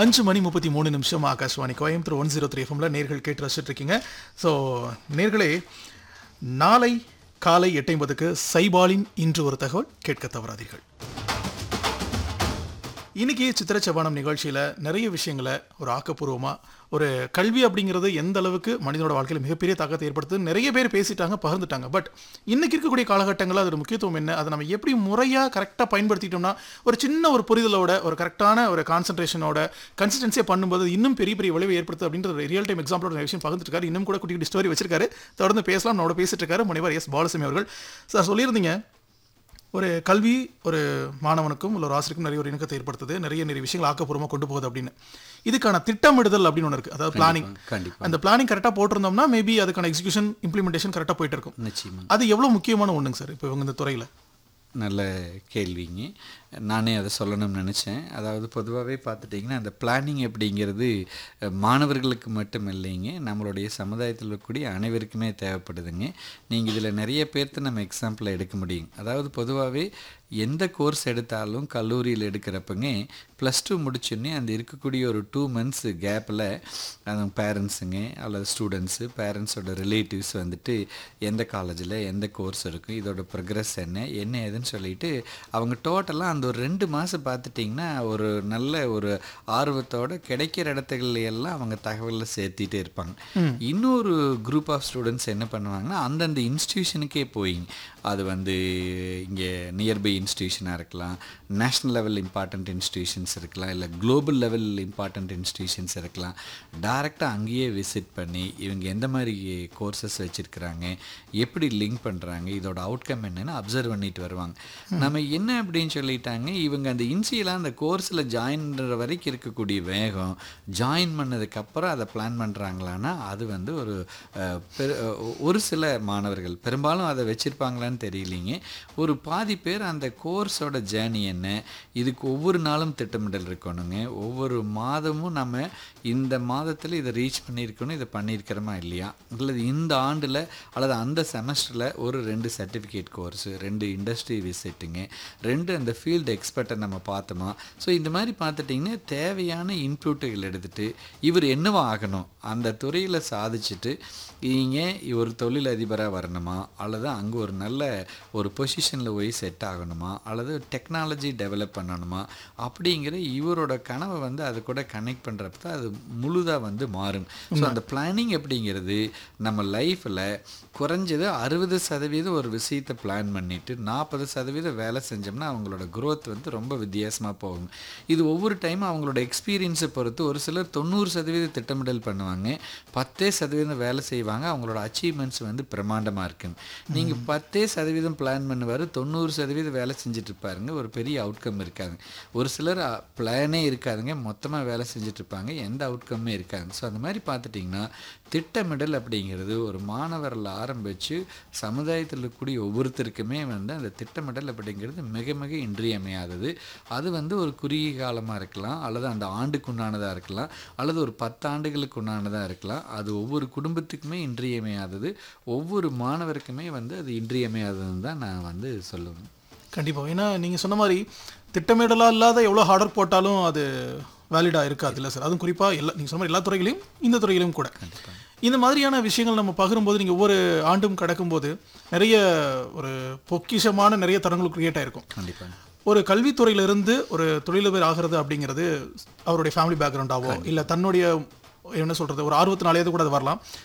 அஞ்சு மணி முப்பத்தி மூணு நிமிஷம் Akashvani Coimbatore one zero three எஃப்எம்ல நேர்கள் கேட்டு ரசிச்சுட்டு இருக்கீங்க ஸோ நேர்களே நாளை காலை எட்டு ஐம்பதுக்கு சைபாலின் இன்று ஒரு தகவல் கேட்க தவறாதீர்கள் இன்னைக்கு சித்திர செவ்வானம் நிகழ்ச்சியில் நிறைய விஷயங்களை ஒரு ஆக்கப்பூர்வமாக ஒரு கல்வி அப்படிங்கிறது எந்த அளவுக்கு மனிதனோட வாழ்க்கையில் மிகப்பெரிய தாக்கத்தை ஏற்படுத்துது நிறைய பேர் பேசிட்டாங்க பகிர்ந்துட்டாங்க பட் இன்னைக்கு இருக்கக்கூடிய காலகட்டங்களில் அதோட முக்கியத்துவம் என்ன அதை நம்ம எப்படி முறையாக கரெக்டாக பயன்படுத்திட்டோம்னா ஒரு சின்ன ஒரு புரிதலோட ஒரு கரெக்டான ஒரு கான்சன்ட்ரேஷனோட கன்சிஸ்டன்சியை பண்ணும்போது அது இன்னும் பெரிய பெரிய விளைவை ஏற்படுத்து அப்படின்ற ரியல் டைம் எக்ஸாம்பிளோட நிறைய விஷயம் பகிர்ந்துருக்காரு இன்னும் கூட குட்டி குட்டி ஸ்டோரி வச்சிருக்காரு தொடர்ந்து பேசலாம் நம்மளோட பேசிட்டு இருக்காரு முனைவர் எஸ் பாலசாமி அவர்கள் சார் சொல்லியிருந்தீங்க ஒரு கல்வி ஒரு மாணவனுக்கும் இல்லை ஒரு ஆசிரியருக்கும் நிறைய ஒரு இணக்கத்தை ஏற்படுத்துது நிறைய நிறைய விஷயங்கள் ஆக்கப்பூர்வமாக கொண்டு போகுது அப்படின்னு இதுக்கான திட்டமிடுதல் அப்படின்னு ஒன்று இருக்குது அதாவது பிளானிங் கண்டிப்பா அந்த பிளானிங் கரெக்டாக போட்டிருந்தோம்னா மேபி அதுக்கான எக்ஸிகியூஷன் இம்ப்ளிமெண்டேஷன் கரெக்டாக போயிட்டு இருக்கும் நிச்சயமா அது எவ்வளோ முக்கியமான ஒன்றுங்க சார் இப்போ இவங்க இந்த துறையில் நல்ல கேள்விங்க நானே அதை சொல்லணும்னு நினச்சேன் அதாவது பொதுவாகவே பார்த்துட்டிங்கன்னா அந்த பிளானிங் அப்படிங்கிறது அஹ், மாணவர்களுக்கு மட்டும் இல்லைங்க நம்மளுடைய சமுதாயத்தில் இருக்கக்கூடிய அனைவருக்குமே தேவைப்படுதுங்க நீங்கள் இதில் நிறைய பேர்த்த நம்ம எக்ஸாம்பிள் எடுக்க முடியும் அதாவது பொதுவாகவே எந்த கோர்ஸ் எடுத்தாலும் கல்லூரியில் எடுக்கிறப்பங்க ப்ளஸ் டூ முடிச்சோடனே அந்த இருக்கக்கூடிய ஒரு டூ மந்த்ஸ் கேப்பில் அந்த பேரண்ட்ஸுங்க அல்லது ஸ்டூடெண்ட்ஸு பேரண்ட்ஸோட ரிலேட்டிவ்ஸ் வந்துட்டு எந்த காலேஜில் எந்த கோர்ஸ் இருக்கும் இதோட ப்ரோக்ரஸ் என்ன என்ன ஏதுன்னு சொல்லிட்டு அவங்க டோட்டலாக அந்த ஒரு ரெண்டு மாதம் பார்த்துட்டிங்கன்னா ஒரு நல்ல ஒரு ஆர்வத்தோட கிடைக்கிற இடத்துகள்ல எல்லாம் அவங்க தகவலை சேர்த்திட்டே இருப்பாங்க இன்னொரு குரூப் ஆஃப் ஸ்டூடெண்ட்ஸ் என்ன பண்ணுவாங்கன்னா அந்தந்த இன்ஸ்டியூஷனுக்கே போய் அது வந்து இங்கே நியர்பை இன்ஸ்டியூஷனாக இருக்கலாம் நேஷ்னல் லெவல் இம்பார்ட்டண்ட் இன்ஸ்டியூஷன்ஸ் இருக்கலாம் இல்லை குளோபல் லெவல் இம்பார்ட்டண்ட் இன்ஸ்டியூஷன்ஸ் இருக்கலாம் டைரெக்டாக அங்கேயே விசிட் பண்ணி இவங்க எந்த மாதிரி கோர்சஸ் வச்சுருக்கிறாங்க எப்படி லிங்க் பண்ணுறாங்க இதோட அவுட்கம் என்னன்னு அப்சர்வ் பண்ணிட்டு வருவாங்க நம்ம என்ன அப்படின்னு சொல்லிட்டாங்க இவங்க அந்த இன்சியலாக அந்த கோர்ஸில் ஜாயின் பண்ணுற வரைக்கும் இருக்கக்கூடிய வேகம் ஜாயின் பண்ணதுக்கப்புறம் அதை பிளான் பண்ணுறாங்களான்னா அது வந்து ஒரு அஹ், பெரு- அஹ், ஒரு சில மாணவர்கள் பெரும்பாலும் அதை வச்சுருப்பாங்களான்னு தெரியலிங்க ஒரு பாதி பேர் அந்த கோர்ஸோட ஜேர்னி என்ன இதுக்கு ஒவ்வொரு நாளும் திட்டமிடல் இருக்கணுங்க ஒவ்வொரு மாதமும் நம்ம இந்த மாதத்தில் இதை ரீச் பண்ணியிருக்கணும் இதை பண்ணியிருக்கிறோமா இல்லையா அல்லது இந்த ஆண்டில் அல்லது அந்த செமஸ்டரில் ஒரு ரெண்டு சர்டிஃபிகேட் கோர்ஸு ரெண்டு இண்டஸ்ட்ரி விசிட்டுங்க ரெண்டு அந்த ஃபீல்டு எக்ஸ்பர்ட்டை நம்ம பார்த்தோமா ஸோ இந்த மாதிரி பார்த்துட்டிங்கன்னா தேவையான இன்புட்டுகள் எடுத்துட்டு இவர் என்னவா ஆகணும் அந்த துறையில் சாதிச்சுட்டு நீங்கள் ஒரு தொழிலதிபராக வரணுமா அல்லது அங்கே ஒரு நல்ல ஒரு பொசிஷனில் போய் செட் ஆகணுமா அல்லது டெக்னாலஜி டெவலப் பண்ணணுமா அப்படிங்கிற இவரோட கனவை வந்து அது கூட கனெக்ட் பண்ணுறப்ப தான் அது முழுதாக வந்து மாறும் ஸோ அந்த பிளானிங் அப்படிங்கிறது நம்ம லைஃப்பில் குறைஞ்சது அறுபது சதவீதம் ஒரு விஷயத்தை பிளான் பண்ணிட்டு நாற்பது சதவீதம் வேலை செஞ்சோம்னா அவங்களோட growth வந்து ரொம்ப வித்தியாசமாக போகும் இது ஒவ்வொரு டைமும் அவங்களோட எக்ஸ்பீரியன்ஸை பொறுத்து ஒரு சிலர் தொண்ணூறு சதவீத திட்டமிடல் பண்ணுவாங்க பத்தே சதவீதம் வேலை செய்வாங்க அவங்களோட அச்சீவ்மெண்ட்ஸ் வந்து பிரம்மாண்டமாக இருக்கும் நீங்கள் பத்தே சதவீதம் பிளான் பண்ணுவார் தொண்ணூறு சதவீதம் வேலை செஞ்சுட்டு இருப்பாருங்க ஒரு பெரிய அவுட்கம் இருக்காது ஒரு சிலர் பிளானே இருக்காதுங்க மொத்தமாக வேலை செஞ்சுட்டு இருப்பாங்க எந்த அவுட்கம்மே இருக்காது ஸோ அந்த மாதிரி பார்த்துட்டிங்கன்னா திட்டமிடல் அப்படிங்கிறது ஒரு மாணவரில் ஆரம்பித்து சமுதாயத்தில் இருக்கக்கூடிய ஒவ்வொருத்தருக்குமே வந்து அந்த திட்டமிடல் அப்படிங்கிறது மிக மிக இன்றியமையாதது அது வந்து ஒரு குறுகிய காலமாக இருக்கலாம் அல்லது அந்த ஆண்டுக்குண்டானதாக இருக்கலாம் அல்லது ஒரு பத்து ஆண்டுகளுக்கு உண்டானதாக இருக்கலாம் அது ஒவ்வொரு குடும்பத்துக்குமே இன்றியமையாதது ஒவ்வொரு மாணவருக்குமே வந்து அது இன்றியமையாததுன்னு தான் நான் வந்து சொல்லுவேன் கண்டிப்பாக ஏன்னா நீங்கள் சொன்ன மாதிரி திட்டமிடலாக இல்லாத எவ்வளோ ஹார்டர் போட்டாலும் அது வேலிடாக இருக்காது இல்லை சார் அதுவும் குறிப்பாக எல்லா நீங்கள் சொன்ன மாதிரி எல்லா துறைகளையும் இந்த துறையிலும் கூட இந்த மாதிரியான விஷயங்கள் நம்ம பகிரும்போது நீங்கள் ஒவ்வொரு ஆண்டும் கடக்கும்போது நிறைய ஒரு பொக்கிஷமான நிறைய தரங்கள் கிரியேட் ஆயிருக்கும் கண்டிப்பாக ஒரு கல்வித்துறையிலிருந்து ஒரு தொழிலதிபர் ஆகிறது அப்படிங்கிறது அவருடைய ஃபேமிலி பேக்ரவுண்டாவோ இல்லை தன்னுடைய என்ன சொல்றது ஒரு ஆர்வத்தினாலேயே கூட அது வரலாம்